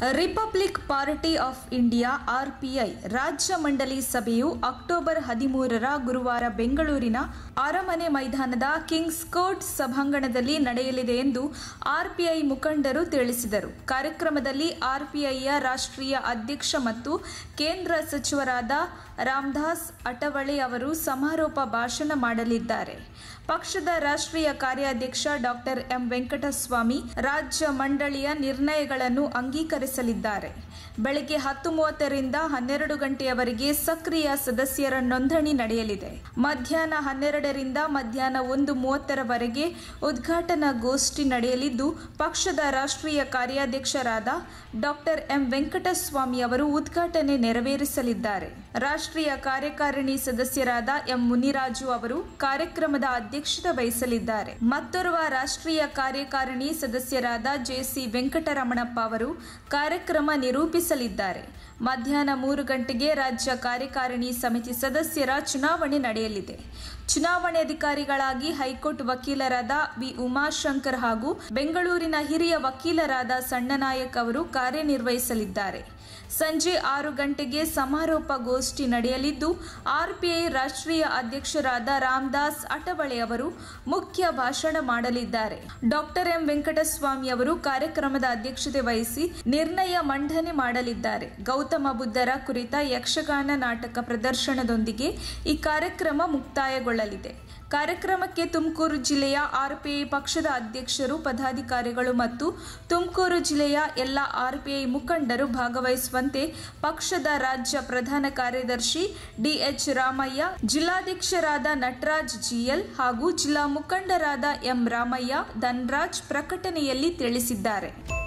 republic party of India RPI ರಾಜ್ಯ ಮಂಡಳಿ ಸಭೆಯು ಅಕ್ಟೋಬರ್ ಹದಿಮೂರರ ಗುರುವಾರ ಬೆಂಗಳೂರಿನ ಅರಮನೆ ಮೈದಾನದ ಕಿಂಗ್ಸ್ ಕೋರ್ಟ್ ಸಭಾಂಗಣದಲ್ಲಿ ನಡೆಯಲಿದೆ ಎಂದು ಆರ್ಪಿಐ ಮುಖಂಡರು ತಿಳಿಸಿದರು ಕಾರ್ಯಕ್ರಮದಲ್ಲಿ ಆರ್ಪಿಐಯ ರಾಷ್ಟ್ರೀಯ ಅಧ್ಯಕ್ಷ ಮತ್ತು ಕೇಂದ್ರ ಸಚಿವರಾದ ರಾಮದಾಸ್ ಅಟವಳೆ ಅವರು ಸಮಾರೋಪ ಭಾಷಣ ಮಾಡಲಿದ್ದಾರೆ ಪಕ್ಷದ ರಾಷ್ಟ್ರೀಯ ಕಾರ್ಯಾಧ್ಯಕ್ಷ ಡಾಕ್ಟರ್ ಎಂ ವೆಂಕಟಸ್ವಾಮಿ ರಾಜ್ಯ ಮಂಡಳಿಯ ನಿರ್ಣಯಗಳನ್ನು ಅಂಗೀಕರಿಸಲಿದ್ದಾರೆ ಬೆಳಗ್ಗೆ ಹತ್ತು ಮೂವತ್ತರಿಂದ ಹನ್ನೆರಡು ಗಂಟೆಯವರೆಗೆ ಸಕ್ರಿಯ ಸದಸ್ಯರ ನೋಂದಣಿ ನಡೆಯಲಿದೆ ಮಧ್ಯಾಹ್ನ ಹನ್ನೆರಡರಿಂದ ಮಧ್ಯಾಹ್ನ ಒಂದು ಮೂವತ್ತರವರೆಗೆ ಉದ್ಘಾಟನಾ ಗೋಷ್ಠಿ ನಡೆಯಲಿದ್ದು ಪಕ್ಷದ ರಾಷ್ಟ್ರೀಯ ಕಾರ್ಯಾಧ್ಯಕ್ಷರಾದ ಡಾಕ್ಟರ್ ಎಂ ವೆಂಕಟಸ್ವಾಮಿ ಅವರು ಉದ್ಘಾಟನೆ ನೆರವೇರಿಸಲಿದ್ದಾರೆ ರಾಷ್ಟ್ರೀಯ ಕಾರ್ಯಕಾರಿಣಿ ಸದಸ್ಯರಾದ ಎಂ ಮುನಿರಾಜು ಅವರು ಕಾರ್ಯಕ್ರಮದ ಅಧ್ಯಕ್ಷತೆ ವಹಿಸಲಿದ್ದಾರೆ ಮತ್ತೋರ್ವ ರಾಷ್ಟ್ರೀಯ ಕಾರ್ಯಕಾರಿಣಿ ಸದಸ್ಯರಾದ ಜೆಸಿ ವೆಂಕಟರಮಣಪ್ಪ ಅವರು ಕಾರ್ಯಕ್ರಮ ನಿರೂಪಿಸಲಿದ್ದಾರೆ ಮಧ್ಯಾಹ್ನ ಮೂರು ಗಂಟೆಗೆ ರಾಜ್ಯ ಕಾರ್ಯಕಾರಿಣಿ ಸಮಿತಿ ಸದಸ್ಯರ ಚುನಾವಣೆ ನಡೆಯಲಿದೆ ಚುನಾವಣೆ ಅಧಿಕಾರಿಗಳಾಗಿ ಹೈಕೋರ್ಟ್ ವಕೀಲರಾದ ವಿ ಉಮಾಶಂಕರ್ ಹಾಗೂ ಬೆಂಗಳೂರಿನ ಹಿರಿಯ ವಕೀಲರಾದ ಸಣ್ಣನಾಯಕ್ ಅವರು ಕಾರ್ಯನಿರ್ವಹಿಸಲಿದ್ದಾರೆ ಸಂಜೆ ಆರು ಗಂಟೆಗೆ ಸಮಾರೋಪ ಗೋಷ್ಠಿ ನಡೆಯಲಿದ್ದು ಆರ್ಪಿಐ ರಾಷ್ಟ್ರೀಯ ಅಧ್ಯಕ್ಷರಾದ ರಾಮದಾಸ್ ಅಟವಳೆ ಅವರು ಮುಖ್ಯ ಭಾಷಣ ಮಾಡಲಿದ್ದಾರೆ ಡಾಕ್ಟರ್ ಎಂ ವೆಂಕಟಸ್ವಾಮಿ ಅವರು ಕಾರ್ಯಕ್ರಮದ ಅಧ್ಯಕ್ಷತೆ ವಹಿಸಿ ನಿರ್ಣಯ ಮಂಡನೆ ಮಾಡಲಿದ್ದಾರೆ ಗೌತಮ ಬುದ್ಧರ ಕುರಿತ ಯಕ್ಷಗಾನ ನಾಟಕ ಪ್ರದರ್ಶನದೊಂದಿಗೆ ಈ ಕಾರ್ಯಕ್ರಮ ಮುಕ್ತಾಯಗೊಳ್ಳಲಿದೆ ಕಾರ್ಯಕ್ರಮಕ್ಕೆ ತುಮಕೂರು ಜಿಲ್ಲೆಯ ಆರ್ಪಿಐ ಪಕ್ಷದ ಅಧ್ಯಕ್ಷರು ಪದಾಧಿಕಾರಿಗಳು ಮತ್ತು ತುಮಕೂರು ಜಿಲ್ಲೆಯ ಎಲ್ಲ ಆರ್ಪಿಐ ಮುಖಂಡರು ಭಾಗವಹಿಸುವಂತೆ ಪಕ್ಷದ ರಾಜ್ಯ ಪ್ರಧಾನ ಕಾರ್ಯದರ್ಶಿ ಡಿಎಚ್ ರಾಮಯ್ಯ ಜಿಲ್ಲಾಧ್ಯಕ್ಷರಾದ ನಟರಾಜ್ ಜಿಎಲ್ ಹಾಗೂ ಜಿಲ್ಲಾ ಮುಖಂಡರಾದ ಎಂ ರಾಮಯ್ಯ ಧನ್ರಾಜ್ ಪ್ರಕಟಣೆಯಲ್ಲಿ ತಿಳಿಸಿದ್ದಾರೆ